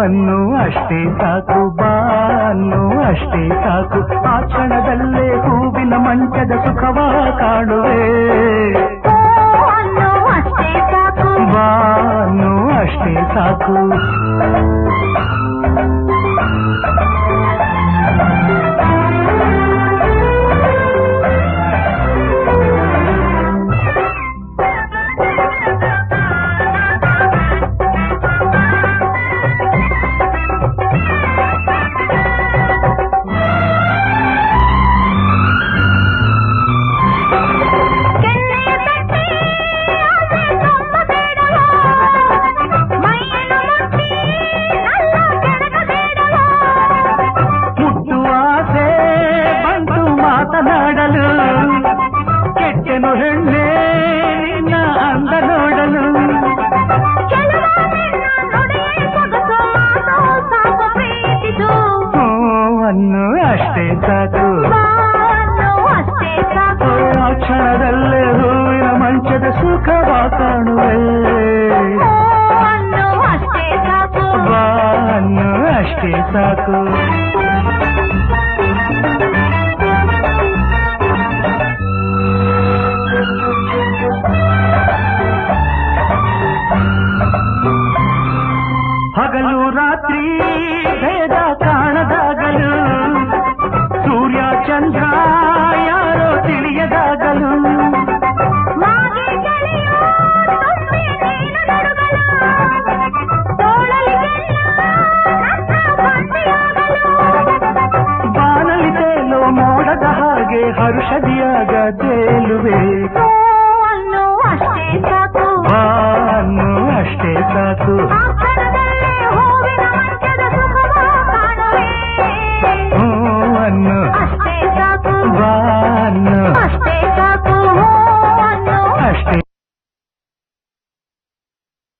ಅನ್ನು ಅಷ್ಟೇ ಸಾಕು ಬಾನ್ನು ಅಷ್ಟೇ ಸಾಕು ಆ ಕ್ಷಣದಲ್ಲೇ ಹೂವಿನ ಮಂಚದ ಸುಖವ ಕಾಣುವೆ ಓ ಅನ್ನು ಅಷ್ಟೇ ಸಾಕು ಬಾನ್ನು ಅಷ್ಟೇ ಸಾಕು ಕೆನ್ನೆಯ ತಟ್ಟಿ ಆಸೆ ತುಂಬಬೇಡವೋ ಮೈಯನ್ನು ಮುಟ್ಟಿ ನನ್ನ ಕೆಣಕಬೇಡವೋ ಮುಟ್ಟು ಆಸೆ ಬಂತು ಮಾತನಾಡಲು ಕೆಟ್ಟೆನು ಹೆಣ್ಣೆ ನಿನ್ನ ಅಂದ ನೋಡಲು ಕೆಲವೊಮ್ಮೆ ನುಡಿಯೇ ಸೊಗಸು ಮಾತು ಸಾಕು ಪ್ರೀತಿಸು ಹೂವನ್ನು ಅಷ್ಟೇ ಸಾಕು ಬಾನು ಅಷ್ಟೇ ಸಾಕು ಆ ಕ್ಷಣದಲ್ಲೇ ಹೂವಿನ ಮಂಚದ ಸುಖವ ಕಾಣುವೆ ಓ ಅನ್ನು ಅಷ್ಟೇ ಸಾಕು ಬಾನ್ನು ಅಷ್ಟೇ ಸಾಕು ಹಗಲು ರಾತ್ರಿ ಭೇದ ಕಾಣದಾಗಲು ಸೂರ್ಯ ಚಂದ್ರ ಯಾರೋ ತಿಳಿಯದಾಗಲು ಮಾಗೆ ಗೆಳೆಯ ತುಂಬಿ ನೀನು ನಡುಗಲು ತೋಳಲಿಗೆಲ್ಲ ನನ್ನ ಬಂದಿಯಾಗಲು ಬಾನಲಿ ತೇಲೋ ಮೋಡದ ಹಾಗೆ ಹರುಷದಿಯಾಗ ತೇಲುವೆ ಓ ಅನ್ನು ಅಷ್ಟೇ ಸಾಕು ಬಾನ್ನು ಅಷ್ಟೇ ಸಾಕು ಆ